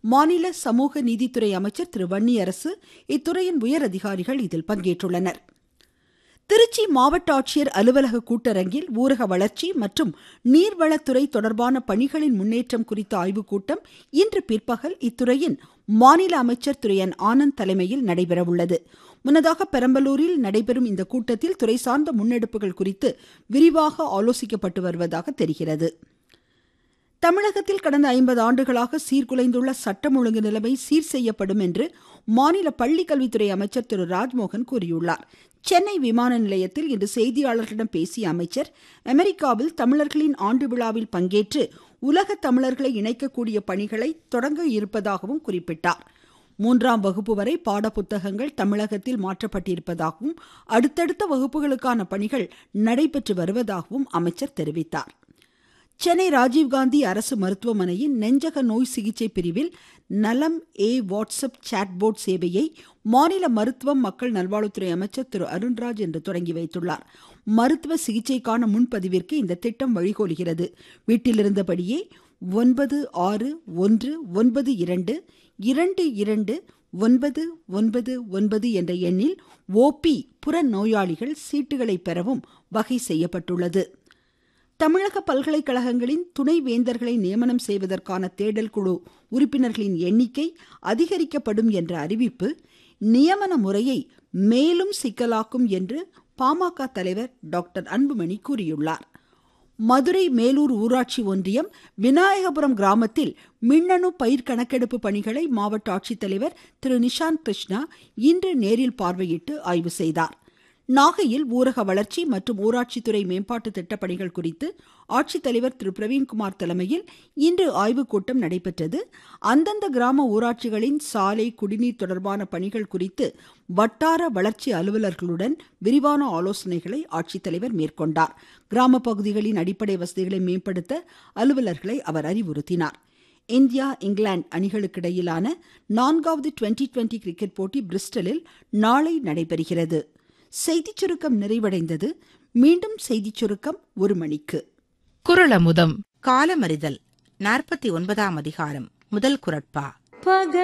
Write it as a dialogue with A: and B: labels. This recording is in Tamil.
A: மாநில சமூக நீதித்துறை அமைச்சர் திரு வன்னியரசு இத்துறையின் உயர் அதிகாரிகள் இதில் பங்கேற்றுள்ளனர் திருச்சி மாவட்ட ஆட்சியர் அலுவலக கூட்டரங்கில் ஊரக வளர்ச்சி மற்றும் நீர்வளத்துறை தொடர்பான பணிகளின் முன்னேற்றம் குறித்த ஆய்வுக் கூட்டம் இன்று பிற்பகல் இத்துறையின் மாநில அமைச்சர் திரு என் ஆனந்த் தலைமையில் நடைபெறவுள்ளது முன்னதாக பெரம்பலூரில் நடைபெறும் இந்த கூட்டத்தில் துறை சார்ந்த முன்னெடுப்புகள் குறித்து விரிவாக ஆலோசிக்கப்பட்டு வருவதாக தெரிகிறது தமிழகத்தில் கடந்த ஐம்பது ஆண்டுகளாக சீர்குலைந்துள்ள சட்டம் ஒழுங்கு நிலைமை சீர் செய்யப்படும் என்று மாநில பள்ளிக்கல்வித்துறை அமைச்சர் திரு ராஜ்மோகன் கூறியுள்ளார் சென்னை விமான நிலையத்தில் இன்று செய்தியாளர்களிடம் பேசிய அமைச்சர் அமெரிக்காவில் தமிழர்களின் ஆண்டு விழாவில் பங்கேற்று உலக தமிழர்களை இணைக்கக்கூடிய பணிகளை தொடங்க இருப்பதாகவும் குறிப்பிட்டார் மூன்றாம் வகுப்பு வரை பாடப்புத்தகங்கள் தமிழகத்தில் மாற்றப்பட்டிருப்பதாகவும் அடுத்தடுத்த வகுப்புகளுக்கான பணிகள் நடைபெற்று வருவதாகவும் அமைச்சர் தெரிவித்தார் சென்னை ராஜீவ்காந்தி அரசு மருத்துவமனையின் நெஞ்சக நோய் சிகிச்சை பிரிவில் நலம் ஏ வாட்ஸ்அப் சாட்போர்ட் சேவையை மாநில மருத்துவம் மக்கள் நல்வாழ்வுத்துறை அமைச்சர் திரு அருண்ராஜ் இன்று தொடங்கி வைத்துள்ளார் மருத்துவ சிகிச்சைக்கான முன்பதிவிற்கு இந்த திட்டம் வழிகோலுகிறது வீட்டிலிருந்தபடியே ஒன்பது ஆறு ஒன்று ஒன்பது இரண்டு இரண்டு இரண்டு ஒன்பது ஒன்பது ஒன்பது என்ற எண்ணில் ஓபி புற நோயாளிகள் சீட்டுகளை பெறவும் வகை செய்யப்பட்டுள்ளது தமிழக பல்கலைக்கழகங்களின் துணை வேந்தர்களை நியமனம் செய்வதற்கான தேடல் குழு உறுப்பினர்களின் எண்ணிக்கை அதிகரிக்கப்படும் என்ற அறிவிப்பு நியமன முறையை மேலும் சிக்கலாக்கும் என்று பாமக தலைவர் டாக்டர் அன்புமணி கூறியுள்ளார் மதுரை மேலூர் ஊராட்சி ஒன்றியம் விநாயகபுரம் கிராமத்தில் மின்னணு பயிர் கணக்கெடுப்பு பணிகளை மாவட்ட ஆட்சித்தலைவர் திரு நிஷாந்த் கிருஷ்ணா இன்று நேரில் பார்வையிட்டு ஆய்வு செய்தார் நாகையில் ஊரக வளர்ச்சி மற்றும் ஊராட்சித்துறை மேம்பாட்டு திட்டப்பணிகள் குறித்து ஆட்சித்தலைவர் திரு பிரவீன்குமார் தலைமையில் இன்று ஆய்வுக் கூட்டம் நடைபெற்றது அந்தந்த கிராம ஊராட்சிகளின் சாலை குடிநீர் தொடர்பான பணிகள் குறித்து வட்டார வளர்ச்சி அலுவலர்களுடன் விரிவான ஆலோசனைகளை ஆட்சித்தலைவர் மேற்கொண்டார் கிராம பகுதிகளின் அடிப்படை வசதிகளை மேம்படுத்த அலுவலர்களை அவர் அறிவுறுத்தினார் இந்தியா இங்கிலாந்து அணிகளுக்கிடையிலான நான்காவது டுவெண்டி டுவெண்டி கிரிக்கெட் போட்டி பிரிஸ்டலில் நாளை நடைபெறுகிறது செய்திச் சுருக்கம் நிறைவடைந்தது மீண்டும் செய்திச் சுருக்கம் ஒரு மணிக்கு
B: குரலமுதம்
C: காலமறிதல் நாற்பத்தி ஒன்பதாம் அதிகாரம் முதல் குரட்பா